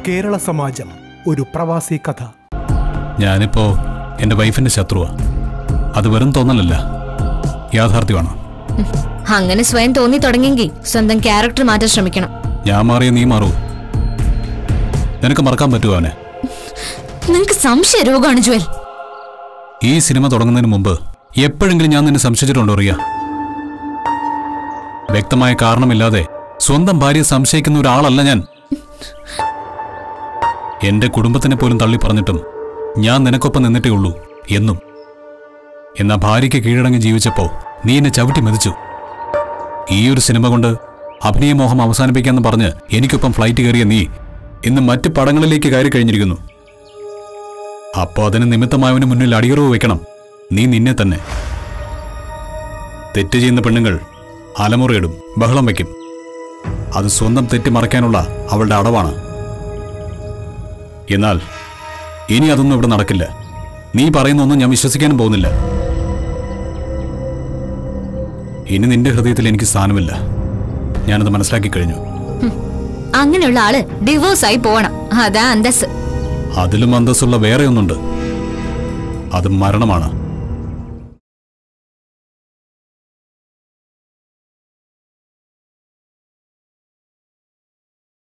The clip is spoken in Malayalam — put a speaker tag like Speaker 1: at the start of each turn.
Speaker 1: കേരള സമാജം ഒരു പ്രവാസി കഥ
Speaker 2: ഞാനിപ്പോ എൻ്റെ വൈഫിന്റെ ശത്രുവാ അത് വെറും തോന്നലല്ല യാഥാർത്ഥ്യമാണ്
Speaker 3: അങ്ങനെ സ്വയം തോന്നി തുടങ്ങിയെങ്കിൽ സ്വന്തം ക്യാരക്ടർ മാറ്റാൻ ശ്രമിക്കണം
Speaker 2: ഞാൻ മാറിയ നീ മാറൂ നിനക്ക് മറക്കാൻ പറ്റുമോ അവനെ
Speaker 3: നിനക്ക് സംശയ രോഗമാണ് ജുവൽ
Speaker 2: ഈ സിനിമ തുടങ്ങുന്നതിന് മുമ്പ് എപ്പോഴെങ്കിലും ഞാൻ നിന്നെ സംശയിച്ചിട്ടുണ്ടോ റിയ വ്യക്തമായ കാരണമില്ലാതെ സ്വന്തം ഭാര്യയെ സംശയിക്കുന്ന ഒരാളല്ല ഞാൻ എന്റെ കുടുംബത്തിനെ പോലും തള്ളി പറഞ്ഞിട്ടും ഞാൻ നിനക്കൊപ്പം നിന്നിട്ടേ ഉള്ളൂ എന്നും എന്നാ ഭാര്യയ്ക്ക് കീഴടങ്ങി ജീവിച്ചപ്പോ നീ എന്നെ ചവിട്ടി മെതിച്ചു ഈ ഒരു സിനിമ കൊണ്ട് അഭിനയമോഹം അവസാനിപ്പിക്കാന്ന് പറഞ്ഞ് എനിക്കൊപ്പം ഫ്ലൈറ്റ് കയറിയ നീ ഇന്ന് മറ്റ് പടങ്ങളിലേക്ക് കയറി കഴിഞ്ഞിരിക്കുന്നു അപ്പോ അതിന് നിമിത്തമായവന് മുന്നിൽ അടിയറവ് വെക്കണം നീ നിന്നെ തന്നെ തെറ്റ് ചെയ്യുന്ന പെണ്ണുങ്ങൾ അലമുറയിടും ബഹളം വയ്ക്കും അത് സ്വന്തം തെറ്റ് മറയ്ക്കാനുള്ള അവളുടെ അടവാണ് എന്നാൽ ഇനി അതൊന്നും ഇവിടെ നടക്കില്ല നീ പറയുന്നൊന്നും ഞാൻ വിശ്വസിക്കാനും പോകുന്നില്ല ഇനി നിന്റെ ഹൃദയത്തിൽ എനിക്ക് സ്ഥാനമില്ല ഞാനത് മനസ്സിലാക്കി കഴിഞ്ഞു
Speaker 3: അങ്ങനെയുള്ള ആള് ഡിവോഴ്സ് ആയി പോവണം അതാ അന്തസ്
Speaker 2: അതിലും അന്തസ്സുള്ള വേറെ ഒന്നുണ്ട് അത് മരണമാണ്